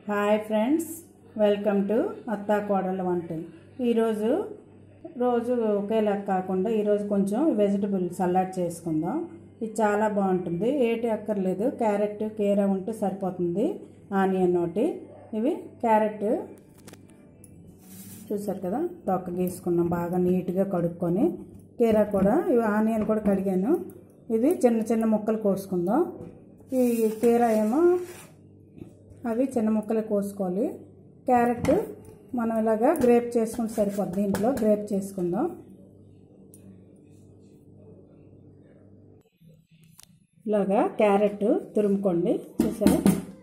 hi friends welcome to అత్తా కోడళ్ళ వంటలు ఈరోజు రోజు ఒకేలా కాకుండా ఈరోజు కొంచెం వెజిటబుల్ సలాడ్ చేసుకుందాం ఇది చాలా బాగుంటుంది ఏటి అక్కర్లేదు క్యారెట్ కీర ఉంటే సరిపోతుంది ఆనియన్ ఒకటి ఇవి క్యారెట్ చూసారు కదా తొక్క గీసుకున్నాం బాగా నీట్గా కడుక్కొని కీర కూడా ఇవి ఆనియన్ కూడా కడిగాను ఇది చిన్న చిన్న ముక్కలు కోసుకుందాం ఈ కీర ఏమో అవి చిన్న ముక్కలు కోసుకోవాలి క్యారెట్ మనం ఇలాగా గ్రేప్ చేసుకుంటే సరిపోద్ది దీంట్లో గ్రేప్ చేసుకుందాం ఇలాగా క్యారెట్ తురుముకోండి చూసారా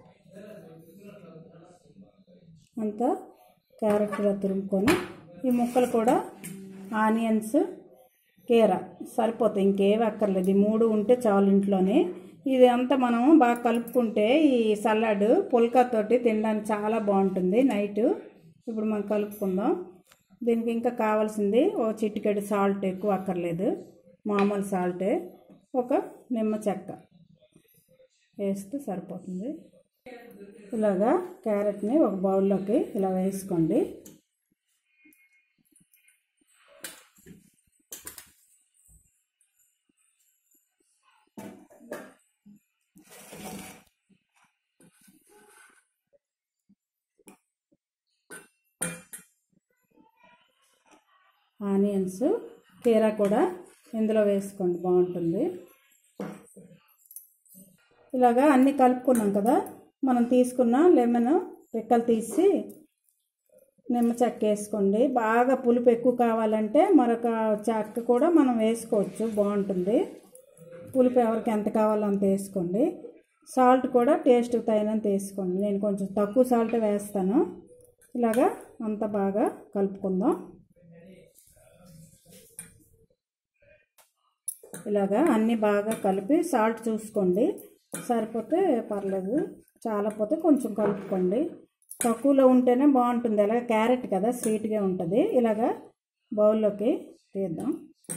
అంతా క్యారెట్ ఇలా తురుముకొని ఈ ముక్కలు కూడా ఆనియన్స్ కీర సరిపోతాయి ఇంకేవి అక్కర్లేదు ఈ మూడు ఉంటే చాలు ఇంట్లోనే ఇది అంతా మనం బాగా కలుపుకుంటే ఈ సలాడ్ పుల్కాతోటి తినడానికి చాలా బాగుంటుంది నైట్ ఇప్పుడు మనం కలుపుకుందాం దీనికి ఇంకా కావాల్సింది ఓ చిటికెడు సాల్ట్ ఎక్కువ అక్కర్లేదు మామూలు సాల్టే ఒక నిమ్మ చెక్క వేస్తే సరిపోతుంది ఇలాగా క్యారెట్ని ఒక బౌల్లోకి ఇలా వేసుకోండి ఆనియన్స్ కీరా కూడా ఇందులో వేసుకోండి బాగుంటుంది ఇలాగా అన్నీ కలుపుకున్నాం కదా మనం తీసుకున్న లెమన్ పిక్కలు తీసి నిమ్మ చెక్క వేసుకోండి బాగా పులుపు ఎక్కువ కావాలంటే మరొక చెక్క కూడా మనం వేసుకోవచ్చు బాగుంటుంది పులుపు ఎవరికి ఎంత కావాలో అంత వేసుకోండి సాల్ట్ కూడా టేస్ట్ తగినంత వేసుకోండి నేను కొంచెం తక్కువ సాల్ట్ వేస్తాను ఇలాగా అంత బాగా కలుపుకుందాం ఇలాగా అన్నీ బాగా కలిపి సాల్ట్ చూసుకోండి సరిపోతే పర్లేదు చాలా పోతే కొంచెం కలుపుకోండి తక్కువలో ఉంటేనే బాగుంటుంది అలాగే క్యారెట్ కదా స్వీట్గా ఉంటుంది ఇలాగా బౌల్లోకి తీద్దాం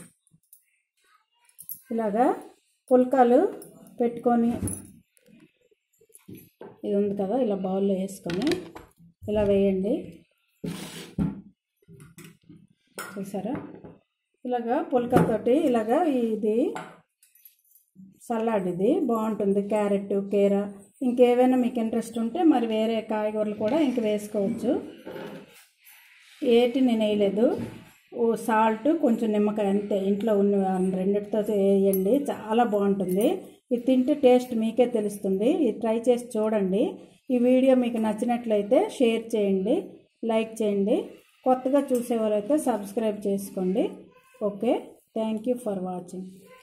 ఇలాగా పుల్కాలు పెట్టుకొని ఇది ఉంది కదా ఇలా బౌల్లో వేసుకొని ఇలా వేయండి చూసారా ఇలాగా పుల్కాతోటి ఇలాగా ఇది సలాడ్ ఇది బాగుంటుంది క్యారెట్ కీర ఇంకేవైనా మీకు ఇంట్రెస్ట్ ఉంటే మరి వేరే కాయగూరలు కూడా ఇంక వేసుకోవచ్చు ఏటి నేను వేయలేదు ఓ సాల్ట్ కొంచెం నిమ్మకాయ అంతే ఇంట్లో ఉన్న రెండిటితో వేయండి చాలా బాగుంటుంది ఇది తింటే టేస్ట్ మీకే తెలుస్తుంది ఇది ట్రై చేసి చూడండి ఈ వీడియో మీకు నచ్చినట్లయితే షేర్ చేయండి లైక్ చేయండి కొత్తగా చూసేవారైతే సబ్స్క్రైబ్ చేసుకోండి okay thank you for watching